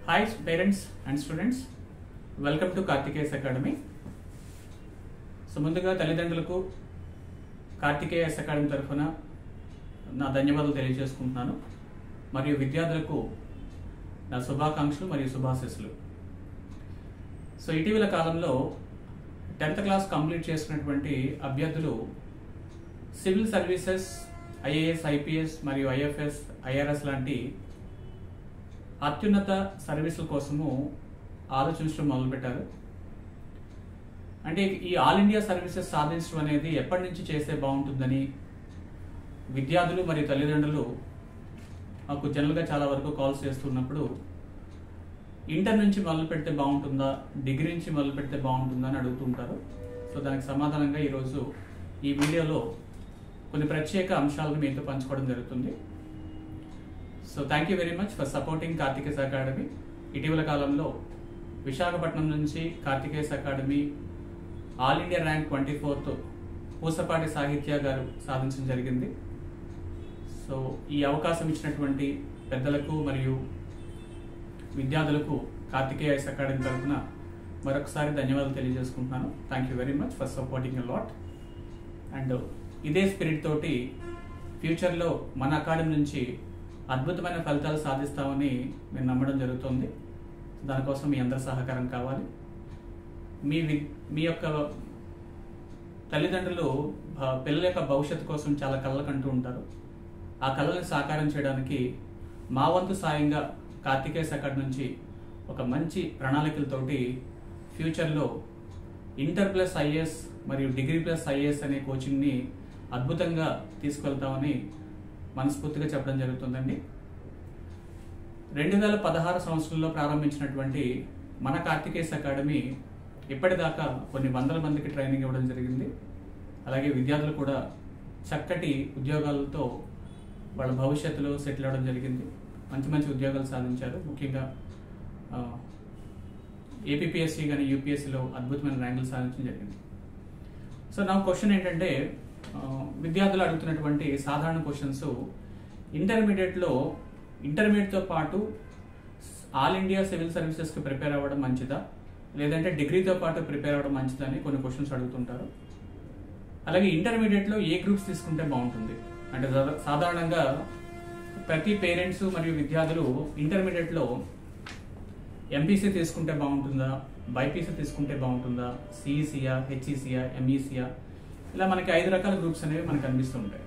hi parents and students welcome to Karthikeyas academy so ముందుగా తల్లిదండ్రులకు కార్తికేయస్ academy తరఫున నా ధన్యవాదాలు తెలియజేసుకుంటున్నాను మరియు విద్యార్థులకు నా శుభాకాంక్షలు మరియు శుభాశీస్సులు సో ఇటీవల కాలంలో టెన్త్ క్లాస్ కంప్లీట్ చేసుకున్నటువంటి అభ్యర్థులు సివిల్ సర్వీసెస్ ఐఏఎస్ ఐపీఎస్ మరియు ఐఎఫ్ఎస్ ఐఆర్ఎస్ లాంటి అత్యున్నత సర్వీసుల కోసము ఆలోచించడం మొదలుపెట్టారు అంటే ఈ ఆల్ ఇండియా సర్వీసెస్ సాధించడం అనేది ఎప్పటి నుంచి చేస్తే బాగుంటుందని విద్యార్థులు మరియు తల్లిదండ్రులు మాకు జనరల్గా చాలా వరకు కాల్స్ చేస్తున్నప్పుడు ఇంటర్ నుంచి మొదలు పెడితే బాగుంటుందా డిగ్రీ నుంచి మొదలు పెడితే బాగుంటుందా అని అడుగుతుంటారు సో దానికి సమాధానంగా ఈరోజు ఈ వీడియోలో కొన్ని ప్రత్యేక అంశాలను మీతో పంచుకోవడం జరుగుతుంది so thank you very much for supporting Karthikeyas academy ఇటీవల కాలంలో విశాఖపట్నం నుంచి Karthikeyas academy all India rank twenty fourth Pusapati Sahitya garu సాధించడం జరిగింది సో ఈ అవకాశం ఇచ్చినటువంటి పెద్దలకు మరియు విద్యార్థులకు కార్తికేయస్ అకాడమీ తరఫున మరొకసారి ధన్యవాదాలు తెలియజేసుకుంటున్నాను thank you very much for supporting a lot and ఇదే స్పిరిట్ తోటి ఫ్యూచర్లో మన అకాడమీ నుంచి అద్భుతమైన ఫలితాలు సాధిస్తామని నేను నమ్మడం జరుగుతుంది దానికోసం మీ అందరి సహకారం కావాలి మీ వి- మీ యొక్క తల్లిదండ్రులు భ- పిల్లల యొక్క భవిష్యత్తు కోసం చాలా కళ్ళ కంటూ ఉంటారు ఆ కళలను సాకారం చేయడానికి మా వంతు సాయంగా కార్తికేయస్ అక్కడి నుంచి ఒక మంచి ప్రణాళికలతోటి ఫ్యూచర్లో ఇంటర్ ప్లస్ ఐఏఎస్ మరియు డిగ్రీ ప్లస్ ఐఏఎస్ అనే కోచింగ్ని అద్భుతంగా తీసుకెళ్తామని మనస్ఫూర్తిగా చెప్పడం జరుగుతుందండి రెండు వేల పదహారు సంవత్సరంలో ప్రారంభించినటువంటి మన కార్తికేయస్ అకాడమీ ఇప్పటిదాకా కొన్ని వందల మందికి ట్రైనింగ్ ఇవ్వడం జరిగింది అలాగే విద్యార్థులు కూడా చక్కటి ఉద్యోగాలతో వాళ్ళ భవిష్యత్తులో సెటిల్ అవ్వడం జరిగింది మంచి మంచి ఉద్యోగాలు సాధించారు ముఖ్యంగా ఏపీఎస్సి కానీ యూపీఎస్సిలో అద్భుతమైన ర్యాంకులు సాధించడం జరిగింది సో నా క్వశ్చన్ ఏంటంటే ఆ, విద్యార్థులు అడుగుతున్నటువంటి సాధారణ క్వశ్చన్స్ ఇంటర్మీడియట్లో ఇంటర్మీడియట్తో పాటు ఆల్ ఇండియా సివిల్ సర్వీసెస్కి ప్రిపేర్ అవ్వడం మంచిదా లేదంటే డిగ్రీతో పాటు ప్రిపేర్ అవ్వడం మంచిదా అని కొన్ని క్వశ్చన్స్ అడుగుతుంటారు అలాగే ఇంటర్మీడియట్లో ఏ గ్రూప్స్ తీసుకుంటే బాగుంటుంది అంటే సాధా- సాధారణంగా ప్రతి పేరెంట్స్ మరియు విద్యార్థులు ఇంటర్మీడియట్లో ఎంపీసీ తీసుకుంటే బాగుంటుందా బైపీసీ తీసుకుంటే బాగుంటుందా సిఈసీయా హెచ్ఈసీయా ఎంఈసీయా ఇలా మనకి ఐదు రకాల గ్రూప్స్ అనేవి మనకు కనిపిస్తుంటాయి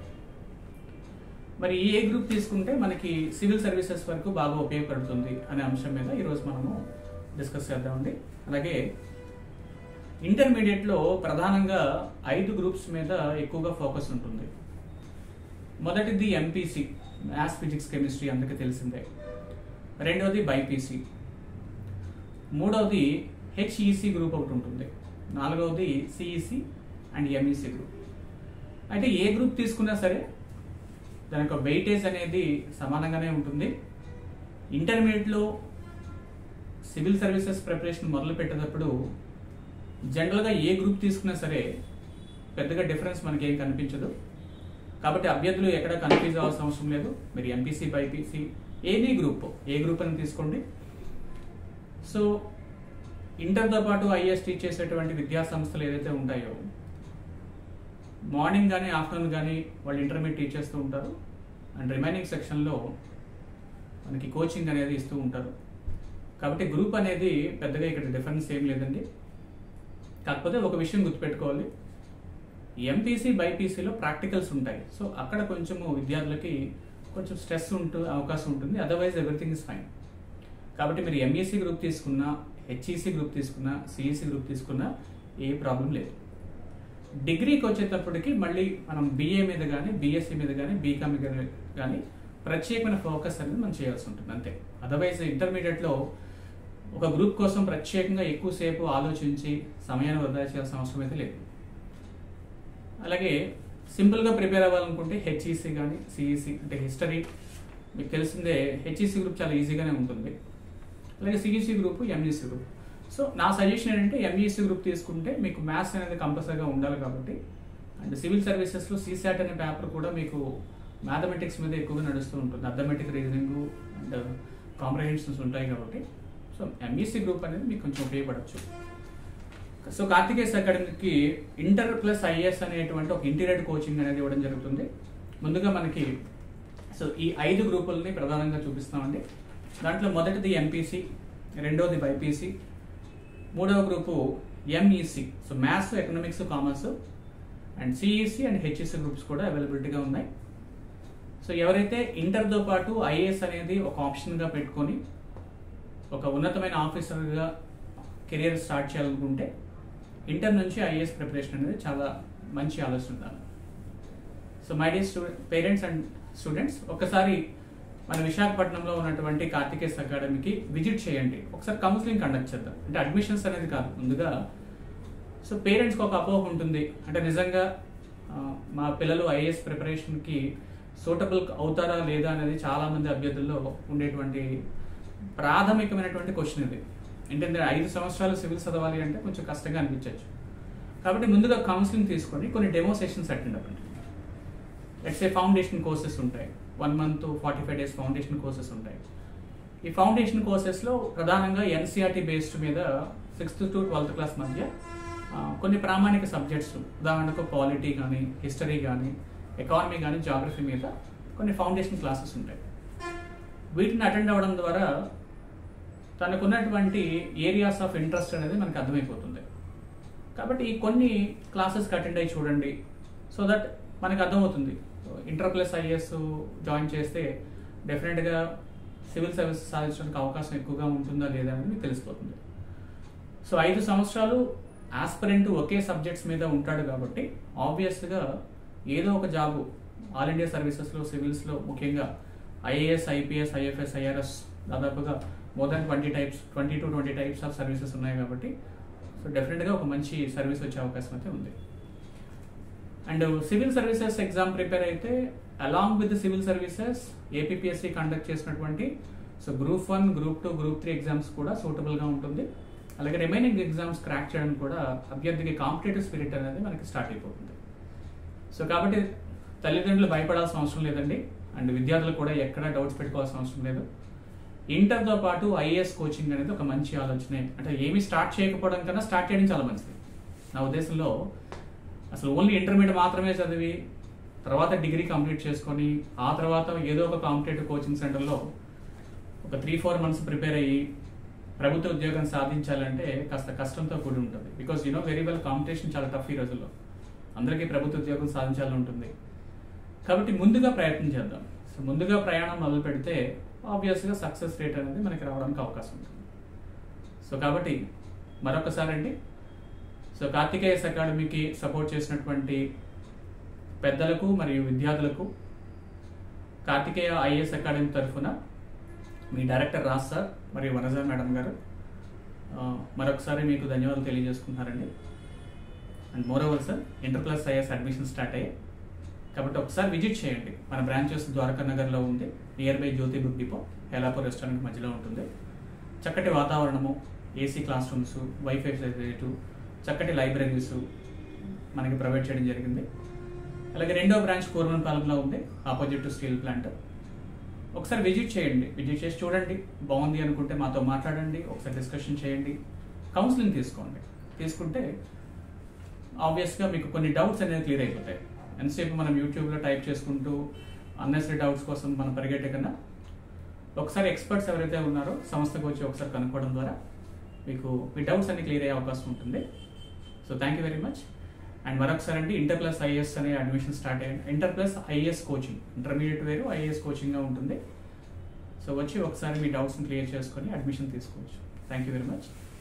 మరి ఏ గ్రూప్ తీసుకుంటే మనకి సివిల్ సర్వీసెస్ వరకు బాగా ఉపయోగపడుతుంది అనే అంశం మీద ఈరోజు మనము డిస్కస్ చేద్దామండి అలాగే ఇంటర్మీడియట్లో ప్రధానంగా ఐదు గ్రూప్స్ మీద ఎక్కువగా ఫోకస్ ఉంటుంది మొదటిది ఎంపీసీ మ్యాథ్స్ ఫిజిక్స్ కెమిస్ట్రీ అందరికీ తెలిసిందే రెండవది బైపీసీ మూడవది హెచ్ఈసి గ్రూప్ ఒకటి ఉంటుంది నాలుగవది సిఈసి అండ్ ఎంఈసి గ్రూప్ అయితే ఏ గ్రూప్ తీసుకున్నా సరే దాని యొక్క వెయిటేజ్ అనేది సమానంగానే ఉంటుంది ఇంటర్మీడియట్లో సివిల్ సర్వీసెస్ ప్రిపరేషన్ మొదలు పెట్టేటప్పుడు జనరల్గా ఏ గ్రూప్ తీసుకున్నా సరే పెద్దగా డిఫరెన్స్ మనకి ఏం కనిపించదు కాబట్టి అభ్యర్థులు ఎక్కడ కన్ఫ్యూజ్ అవ్వాల్సిన అవసరం లేదు మీరు ఎంపీసీ బైపీసీ ఏది గ్రూప్ ఏ గ్రూప్ అని తీసుకోండి సో ఇంటర్తో పాటు ఐఎస్ టీచ్ చేసేటువంటి విద్యా సంస్థలు ఏదైతే ఉంటాయో మార్నింగ్ కానీ ఆఫ్టర్నూన్ కానీ వాళ్ళు ఇంటర్మీడియట్ టీచ్ చేస్తూ ఉంటారు అండ్ రిమైనింగ్ సెక్షన్లో మనకి కోచింగ్ అనేది ఇస్తూ ఉంటారు కాబట్టి గ్రూప్ అనేది పెద్దగా ఇక్కడ డిఫరెన్స్ ఏం లేదండి కాకపోతే ఒక విషయం గుర్తుపెట్టుకోవాలి ఎంపీసీ బైపీసీలో ప్రాక్టికల్స్ ఉంటాయి సో అక్కడ కొంచెము విద్యార్థులకి కొంచెం స్ట్రెస్ ఉంటూ అవకాశం ఉంటుంది అదర్వైజ్ ఎవ్రీథింగ్ ఇస్ ఫైన్ కాబట్టి మీరు ఎంఈసీ గ్రూప్ తీసుకున్నా హెచ్ఈసీ గ్రూప్ తీసుకున్నా సిఈసీ గ్రూప్ తీసుకున్నా ఏ ప్రాబ్లం లేదు డిగ్రీకి వచ్చేటప్పటికి మళ్ళీ మనం బీఏ మీద కానీ బీఎస్సీ మీద కానీ బీకామ్ మీద కానీ ప్రత్యేకమైన ఫోకస్ అనేది మనం చేయాల్సి ఉంటుంది అంతే అదర్వైజ్ ఇంటర్మీడియట్లో ఒక గ్రూప్ కోసం ప్రత్యేకంగా ఎక్కువసేపు ఆలోచించి సమయాన్ని వృధా చేయాల్సిన అవసరం అయితే లేదు అలాగే సింపుల్గా ప్రిపేర్ అవ్వాలనుకుంటే హెచ్ఈసీ కానీ సిఈసీ అంటే హిస్టరీ మీకు తెలిసిందే హెచ్ఈసీ గ్రూప్ చాలా ఈజీగానే ఉంటుంది అలాగే CEC group MEC group so నా సజెషన్ ఏంటంటే ఎంఈసీ గ్రూప్ తీసుకుంటే మీకు మ్యాథ్స్ అనేది కంపల్సరీగా ఉండాలి కాబట్టి అండ్ సివిల్ సర్వీసెస్లో సీసాట్ అనే పేపర్ కూడా మీకు మ్యాథమెటిక్స్ మీద ఎక్కువగా నడుస్తూ ఉంటుంది అథమెటిక్ రీజనింగ్ అండ్ కాంప్రహెన్షన్స్ ఉంటాయి కాబట్టి సో ఎంఈసీ గ్రూప్ అనేది మీకు కొంచెం ఉపయోగపడవచ్చు సో కార్తికేయస్ అకాడమీకి ఇంటర్ ప్లస్ ఐఏఎస్ అనేటువంటి ఒక ఇంటీరియర్ కోచింగ్ అనేది ఇవ్వడం జరుగుతుంది ముందుగా మనకి సో ఈ ఐదు గ్రూపుల్ని ప్రధానంగా చూపిస్తామండి దాంట్లో మొదటిది ఎంపీసీ రెండవది బైపీసీ మూడవ group MEC so maths economics commerce and CEC and HEC groups కూడా అవైలబిలిటీగా ఉన్నాయి సో ఎవరైతే ఇంటర్తో పాటు ఐఏఎస్ అనేది ఒక ఆప్షన్గా పెట్టుకొని ఒక ఉన్నతమైన ఆఫీసర్గా కెరియర్ స్టార్ట్ చేయాలనుకుంటే ఇంటర్ నుంచి ఐఏఎస్ ప్రిపరేషన్ అనేది చాలా మంచి ఆలోచన దాన్ని so my dear student parents and students ఒకసారి మన విశాఖపట్నంలో ఉన్నటువంటి కార్తికేయస్ అకాడమీకి విజిట్ చేయండి ఒకసారి కౌన్సిలింగ్ కండక్ట్ చేద్దాం అంటే అడ్మిషన్స్ అనేది కాదు ముందుగా సో పేరెంట్స్కి ఒక అపోహ ఉంటుంది అంటే నిజంగా ఆ, మా పిల్లలు ఐఏఎస్ ప్రిపరేషన్కి సూటబుల్ అవుతారా లేదా అనేది చాలా మంది అభ్యర్థుల్లో ఉండేటువంటి ప్రాథమికమైనటువంటి క్వశ్చన్ ఇది ఏంటంటే ఐదు సంవత్సరాలు సివిల్ చదవాలి అంటే కొంచెం కష్టంగా అనిపించవచ్చు కాబట్టి ముందుగా కౌన్సిలింగ్ తీసుకొని కొన్ని డెమో సెషన్స్ అటెండ్ అవ్వండి లెట్స్ ఏ ఫౌండేషన్ కోర్సెస్ ఉంటాయి one month forty five days foundation courses ఉంటాయి ఈ ఫౌండేషన్ కోర్సెస్లో ప్రధానంగా ఎన్సీఆర్టీ బేస్డ్ మీద సిక్స్త్ టు ట్వెల్త్ క్లాస్ మధ్య ఆ, కొన్ని ప్రామాణిక సబ్జెక్ట్స్ ఉదాహరణకు పాలిటీ కానీ హిస్టరీ కానీ ఎకానమీ కానీ జాగ్రఫీ మీద కొన్ని ఫౌండేషన్ క్లాసెస్ ఉంటాయి వీటిని అటెండ్ అవ్వడం ద్వారా తనకున్నటువంటి ఏరియాస్ ఆఫ్ ఇంట్రెస్ట్ అనేది మనకు అర్థమైపోతుంది కాబట్టి ఈ కొన్ని క్లాసెస్కి అటెండ్ అయ్యి చూడండి సో దట్ మనకు అర్థమవుతుంది ఇంటర్ ప్లస్ ఐఏఎస్ జాయిన్ చేస్తే డెఫినెట్గా సివిల్ సర్వీసెస్ సాధించడానికి అవకాశం ఎక్కువగా ఉంటుందా లేదా అనేది మీకు తెలిసిపోతుంది సో ఐదు సంవత్సరాలు ఆస్పిరెంట్ ఒకే సబ్జెక్ట్స్ మీద ఉంటాడు కాబట్టి ఆబ్వియస్గా ఏదో ఒక జాబు ఆల్ ఇండియా సర్వీసెస్లో సివిల్స్లో ముఖ్యంగా ఐఏఎస్ ఐపీఎస్ ఐఎఫ్ఎస్ ఐఆర్ఎస్ దాదాపుగా more than twenty types twenty two twenty types of services ఉన్నాయి కాబట్టి సో డెఫినెట్గా ఒక మంచి సర్వీస్ వచ్చే అవకాశం అయితే ఉంది and civil services exam prepare అయితే along with civil services APSC conduct చేసినటువంటి so group one group two group three exams కూడా సూటబుల్గా ఉంటుంది అలాగే రిమైనింగ్ ఎగ్జామ్స్ క్రాక్ చేయడానికి కూడా అభ్యర్థికి కాంపిటేటివ్ స్పిరిట్ అనేది మనకి స్టార్ట్ అయిపోతుంది సో కాబట్టి తల్లిదండ్రులు భయపడాల్సిన అవసరం లేదండి అండ్ విద్యార్థులు కూడా ఎక్కడ డౌట్స్ పెట్టుకోవాల్సిన అవసరం లేదు ఇంటర్తో పాటు ఐఏఎస్ కోచింగ్ అనేది ఒక మంచి ఆలోచనే అంటే ఏమీ స్టార్ట్ చేయకపోవడం కన్నా స్టార్ట్ చేయడం చాలా మంచిది నా ఉద్దేశంలో అసలు ఓన్లీ ఇంటర్మీడియట్ మాత్రమే చదివి తర్వాత డిగ్రీ కంప్లీట్ చేసుకొని ఆ తర్వాత ఏదో ఒక కాంపిటేటివ్ కోచింగ్ సెంటర్లో ఒక త్రీ ఫోర్ మంత్స్ ప్రిపేర్ అయ్యి ప్రభుత్వ ఉద్యోగం సాధించాలంటే కాస్త కష్టంతో కూడి ఉంటుంది because you know very well competition చాలా టఫ్ ఈ రోజుల్లో అందరికీ ప్రభుత్వ ఉద్యోగం సాధించాలని ఉంటుంది కాబట్టి ముందుగా ప్రయత్నం చేద్దాం సో ముందుగా ప్రయాణం మొదలు పెడితే ఆబ్వియస్గా సక్సెస్ రేట్ అనేది మనకి రావడానికి అవకాశం ఉంటుంది సో కాబట్టి మరొకసారి అండి సో కార్తికేయస్ అకాడమీకి సపోర్ట్ చేసినటువంటి పెద్దలకు మరియు విద్యార్థులకు కార్తికేయ ఐఏఎస్ అకాడమీ తరఫున మీ డైరెక్టర్ రాజ్ సార్ మరియు వనజ మేడం గారు ఆ, మరొకసారి మీకు ధన్యవాదాలు తెలియజేసుకుంటున్నారండి and moreover sir inter plus IAS admission start అయ్యాయి కాబట్టి ఒకసారి విజిట్ చేయండి మన బ్రాంచెస్ ద్వారకా నగర్లో ఉంది near by Jyothi book depot Helapur restaurant మధ్యలో ఉంటుంది చక్కటి వాతావరణము AC classrooms wifi facility చక్కటి లైబ్రరీస్ మనకి ప్రొవైడ్ చేయడం జరిగింది అలాగే రెండో బ్రాంచ్ కూర్మన్పాలెంలో ఉంది ఆపోజిట్ టు స్టీల్ ప్లాంట్ ఒకసారి విజిట్ చేయండి విజిట్ చేసి చూడండి బాగుంది అనుకుంటే మాతో మాట్లాడండి ఒకసారి డిస్కషన్ చేయండి కౌన్సిలింగ్ తీసుకోండి తీసుకుంటే ఆబ్వియస్గా మీకు కొన్ని డౌట్స్ అనేది క్లియర్ అయిపోతాయి ఎంతసేపు మనం యూట్యూబ్లో టైప్ చేసుకుంటూ అన్నెసరీ డౌట్స్ కోసం మనం పరిగెట్టే కన్నా ఒకసారి ఎక్స్పర్ట్స్ ఎవరైతే ఉన్నారో సంస్థకు వచ్చి ఒకసారి కనుక్కోవడం ద్వారా మీకు మీ డౌట్స్ అన్ని క్లియర్ అయ్యే అవకాశం ఉంటుంది so thank you very much and మరొకసారి అండి ఇంటర్ ప్లస్ ఐఏఎస్ అనే అడ్మిషన్ స్టార్ట్ అయ్యింది inter plus IAS coaching intermediate వేరు ఐఏఎస్ కోచింగ్గా ఉంటుంది సో వచ్చి ఒకసారి మీ డౌట్స్ని క్లియర్ చేసుకొని అడ్మిషన్ తీసుకోవచ్చు థ్యాంక్ యూ వెరీ మచ్